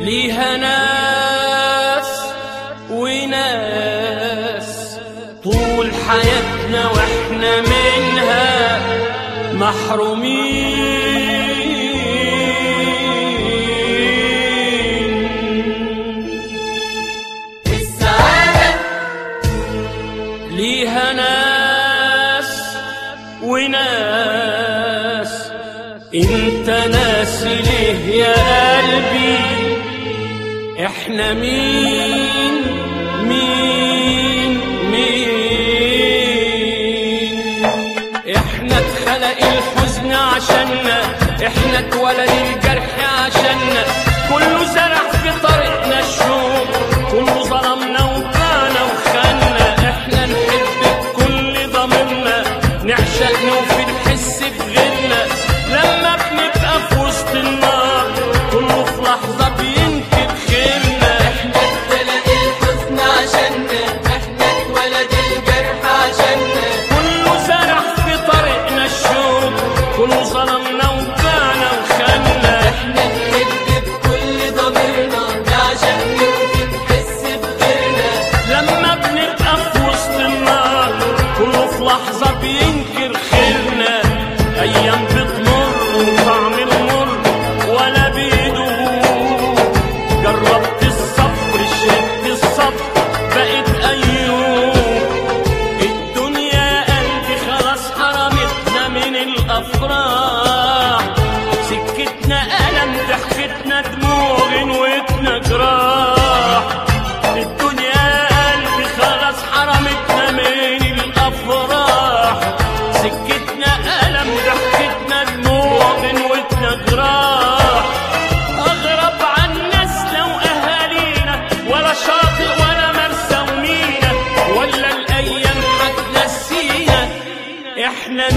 ليها ناس وناس طول حياتنا واحنا منها محرومين السعادة ليها ناس وناس انت ناسي ليه يا قلبي احنا مين مين مين احنا اتخلق الحزن عشاننا احنا اتولد الجرح عشاننا كله زرع في طريقنا الشوق كله ظلمنا وبانا وخنا احنا نحب بكل ضميرنا نعشق نوفي نحس بغيرنا لما بنبقى في وسط النار كله في لحظة بينكب خيرنا احنا اتخلق الحزن عشاننا احنا اتولد الجرح عشاننا كله زرع في طريقنا الشوق كله ظلمنا وبانا وخنا احنا نحب بكل ضميرنا نعشق نوفي نحس بغيرنا لما بنبقى في وسط النار كله في لحظة بينكر خيرنا أيام بتمر وطعم المر ولا بيدوب جربت الصبر شربت الصبر بقت أيوب الدنيا قلبي خلاص حرمتنا من الأفراح سكتنا ألم ضحكتنا دموع غنوتنا جراح الدنيا قلبي خلاص حرمتنا من الأفراح سكتنا ألم ضحكتنا دموع غنوتنا جراح أغرب عن الناس لو أهالينا ولا شاطئ ولا مرسى ومينا ولا الأيام هتنسينا إحنا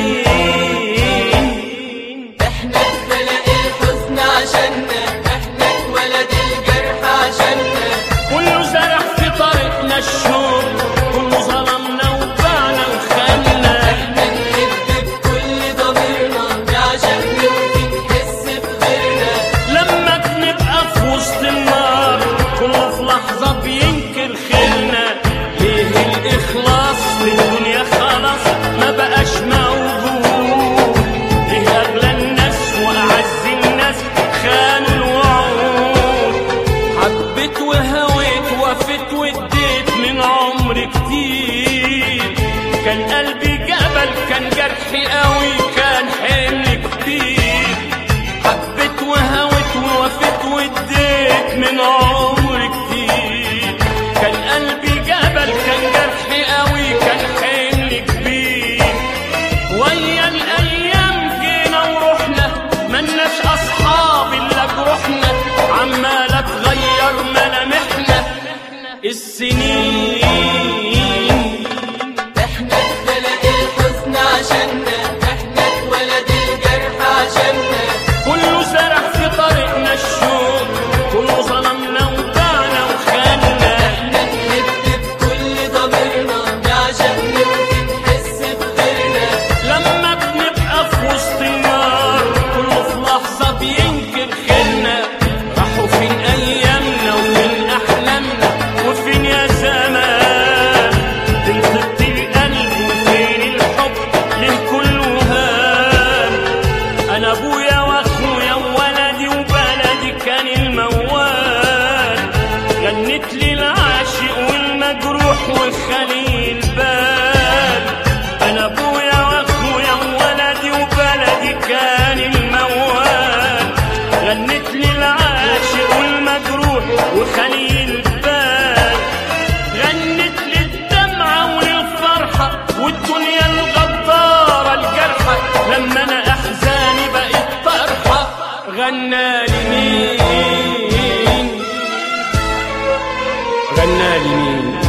مين احنا اتخلق الحزن عشاننا احنا اتولد الجرح عشاننا كله زرع في طريقنا الشوق كله ظلمنا وباعنا وخلنا احنا نحب بكل ضميرنا نعشق نوفي نحس بغيرنا لما بنبقى في وسط النار كله في لحظة بينكر خيرنا ليه الإخلاص للدنيا خلاص ما بقاش موجود ليه أغلى الناس وأعز الناس خانوا الوعود حبيت وهويت وفيت واديت من عمري كتير كان قلبي جبل كان جرحي قوي كان حمل كتير حبيت وهويت ووفيت واديت من عمري كتير كان قلبي جبل كان جرحي قوي كان حمل كبير ويا الايام جينا ورحنا ملناش اصحاب الا جروحنا عماله تغير ملامحنا السنين احنا اتخلق الحزن عشاننا احنا اتولد الجرح عشاننا كله زرع في طريقنا الشوق كله ظلمنا وباعنا وخلنا احنا نحب بكل ضميرنا نعشق نوفي نحس بغيرنا لما بنبقى في وسط النار كله في لحظة بينكر خيرنا راحوا فين أيامنا وفين أحلامنا وفين يا زمان فين طبت القلب وفين الحب ليه كله هان أنا أبويا وأخويا وولدي وبلدي كان الموال غنت لي العاشق والمجروح والخليل بال انا ابويا واخويا وولدي وبلدي كان الموال غنت لي العاشق والمجروح وخليل بال غنت لي الدمعة وللفرحة والدنيا الغدارة الجرحة لما انا احزاني بقت طرحة غنى لي مين غنى لي مين